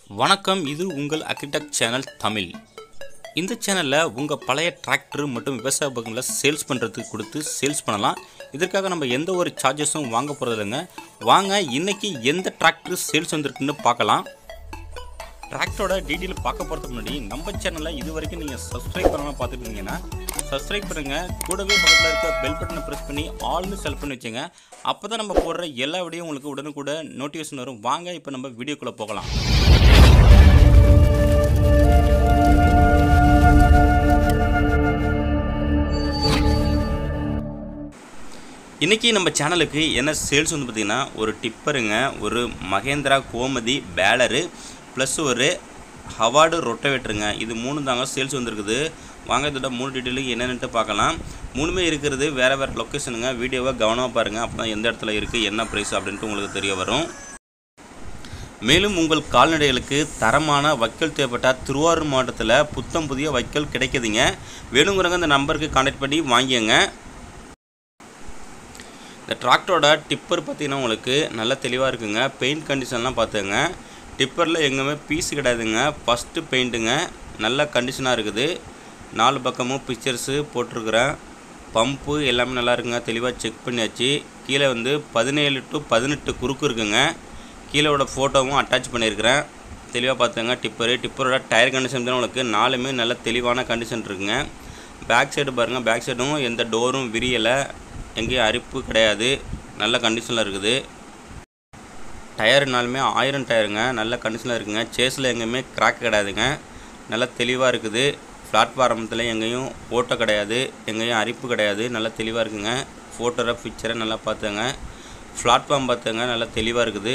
வணக்கம் இது உங்கள் அக்ரிடெக் சேனல் தமிழ் இந்த சேனலில் உங்கள் பழைய டிராக்டர் மற்றும் விவசாய உபகரணங்களை சேல்ஸ் பண்ணுறதுக்கு கொடுத்து சேல்ஸ் பண்ணலாம் இதற்காக நம்ம எந்த ஒரு சார்ஜஸும் வாங்க போகிறது இல்லைங்க வாங்க இன்னைக்கு எந்த டிராக்டர் சேல்ஸ் வந்திருக்குன்னு பார்க்கலாம் டிராக்டரோட டீட்டெயில் பார்க்க போகிறதுக்கு முன்னாடி நம்ம சேனலில் இது வரைக்கும் நீங்கள் சப்ஸ்கிரைப் பண்ணாமல் பார்த்துட்டு இருந்தீங்கன்னா சப்ஸ்கிரைப் பண்ணுங்கள் கூடவே பக்கத்தில் இருக்க பெல் பட்டனை ப்ரெஸ் பண்ணி ஆல்னு செலக்ட் பண்ணி வச்சுங்க அப்போ தான் நம்ம போடுற எல்லா வீடியோ உங்களுக்கு உடனுக்குட நோட்டிஃபிகேஷன் வரும் வாங்க இப்போ நம்ம வீடியோக்குள்ளே போகலாம் இன்றைக்கி நம்ம சேனலுக்கு என்ன சேல்ஸ் வந்து பார்த்திங்கன்னா ஒரு டிப்பருங்க ஒரு மகேந்திரா கோமதி பேலரு ப்ளஸ் ஒரு ஹவார்டு ரொட்டவேட்டருங்க இது மூணு தாங்க சேல்ஸ் வந்திருக்குது வாங்க இதோட மூணு டீட்டெயிலுக்கு என்னென்னுட்டு பார்க்கலாம் மூணுமே இருக்கிறது வேறு வேறு லொக்கேஷனுங்க வீடியோவை கவனமாக பாருங்கள் அப்போ தான் எந்த இடத்துல இருக்குது என்ன ப்ரைஸ் அப்படின்ட்டு உங்களுக்கு தெரிய வரும் மேலும் உங்கள் கால்நடைகளுக்கு தரமான வைக்கல் தேவைப்பட்டால் திருவாரூர் மாவட்டத்தில் புத்தம் புதிய வைக்கல் கிடைக்குதுங்க வேணுங்கிறவங்க இந்த நம்பருக்கு கான்டாக்ட் பண்ணி வாங்கிக்கங்க இந்த டிராக்டரோட டிப்பர் பார்த்தீங்கன்னா உங்களுக்கு நல்ல தெளிவாக இருக்குங்க பெயிண்ட் கண்டிஷன்லாம் பார்த்துங்க டிப்பரில் எங்கேயுமே பீஸ் கிடையாதுங்க ஃபஸ்ட்டு பெயிண்ட்டுங்க நல்ல கண்டிஷனாக இருக்குது நாலு பக்கமும் பிக்சர்ஸு போட்டிருக்கிறேன் பம்பு எல்லாமே நல்லா இருக்குங்க தெளிவாக செக் பண்ணியாச்சு கீழே வந்து பதினேழு டு பதினெட்டு குறுக்கு இருக்குங்க கீழோட ஃபோட்டோவும் அட்டாச் பண்ணியிருக்கிறேன் தெளிவாக பார்த்துங்க டிப்பரு டிப்பரோட டயர் கண்டிஷன் தான் உங்களுக்கு நாலுமே நல்ல தெளிவான கண்டிஷன் இருக்குங்க பேக் சைடு பாருங்கள் பேக் சைடும் எந்த டோரும் விரியலை எங்கேயும் அரிப்பு கிடையாது நல்ல கண்டிஷனில் இருக்குது டயருனாலுமே ஆயிரம் டயருங்க நல்ல கண்டிஷனில் இருக்குங்க சேஸில் எங்கேயுமே கிராக் கிடையாதுங்க நல்லா தெளிவாக இருக்குது பிளாட்ஃபாரமத்தில் எங்கேயும் ஓட்டை கிடையாது எங்கேயும் அரிப்பு கிடையாது நல்லா தெளிவாக இருக்குங்க ஃபோட்டோரை பிக்சரை நல்லா பார்த்துங்க பிளாட்ஃபார்ம் பார்த்துங்க நல்லா தெளிவாக இருக்குது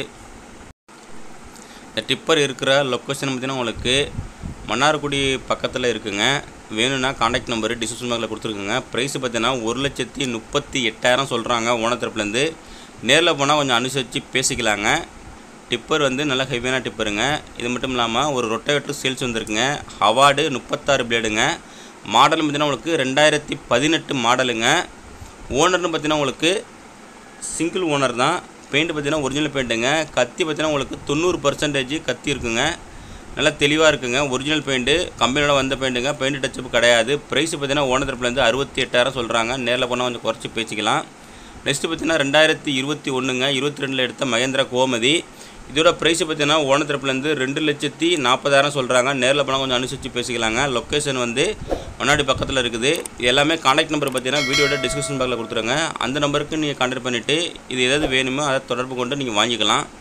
இந்த டிப்பர் இருக்கிற லொக்கேஷன் பார்த்தீங்கன்னா உங்களுக்கு மன்னார்குடி பக்கத்தில் இருக்குங்க வேணும்னா காண்டாக்ட் நம்பரு டிஸ்கிரிப்ஷன் பாக்ஸில் கொடுத்துருக்குங்க ப்ரைஸ் பார்த்தீங்கன்னா ஒரு லட்சத்தி முப்பத்தி எட்டாயிரம் சொல்கிறாங்க ஓனர் தரப்புலேருந்து நேரில் போனால் கொஞ்சம் அனுசரித்து பேசிக்கலாங்க டிப்பர் வந்து நல்ல ஹெவியான டிப்பருங்க இது மட்டும் இல்லாமல் ஒரு ரொட்டவேட்டர் சேல்ஸ் வந்திருக்குங்க ஹவார்டு முப்பத்தாறு பிளேடுங்க மாடல் பார்த்தீங்கன்னா உங்களுக்கு ரெண்டாயிரத்தி பதினெட்டு மாடலுங்க ஓனர்னு பார்த்தீங்கன்னா உங்களுக்கு சிங்கிள் ஓனர் தான் பெயிண்ட் பார்த்தீங்கன்னா ஒரிஜினல் பெயிண்ட்டுங்க கத்தி பார்த்தீங்கன்னா உங்களுக்கு தொண்ணூறு பர்சன்டேஜ் கத்தி இருக்குங்க நல்லா தெளிவாக இருக்குங்க ஒரிஜினல் பெயிண்ட்டு கம்பெனியோட வந்த பெயிண்ட்டுங்க பெயிண்ட் டச்சப் கிடையாது ப்ரைஸ் பார்த்தீங்கன்னா ஓனர் தரப்புலேருந்து அறுபத்தி எட்டாயிரம் சொல்கிறாங்க நேரில் போனால் கொஞ்சம் குறைச்சி பேசிக்கலாம் நெக்ஸ்ட்டு பார்த்தீங்கன்னா ரெண்டாயிரத்தி இருபத்தி ஒன்றுங்க இருபத்தி ரெண்டில் எடுத்த மகேந்திரா கோமதி இதோட ப்ரைஸ் பார்த்தீங்கன்னா ஓனர் தரப்புலேருந்து ரெண்டு லட்சத்தி நாற்பதாயிரம் சொல்கிறாங்க நேரில் போனால் கொஞ்சம் அனுசரித்து பேசிக்கலாங்க லொக்கேஷன் வந்து முன்னாடி பக்கத்தில் இருக்குது இது எல்லாமே காண்டாக்ட் நம்பர் பார்த்தீங்கன்னா வீடியோட டிஸ்கிரிப்ஷன் பாக்ஸில் கொடுத்துருங்க அந்த நம்பருக்கு நீங்கள் கான்டாக்ட் பண்ணிவிட்டு இது எதாவது வேணுமோ அதை தொடர்பு கொண்டு நீங்கள் வாங்கிக்கலாம்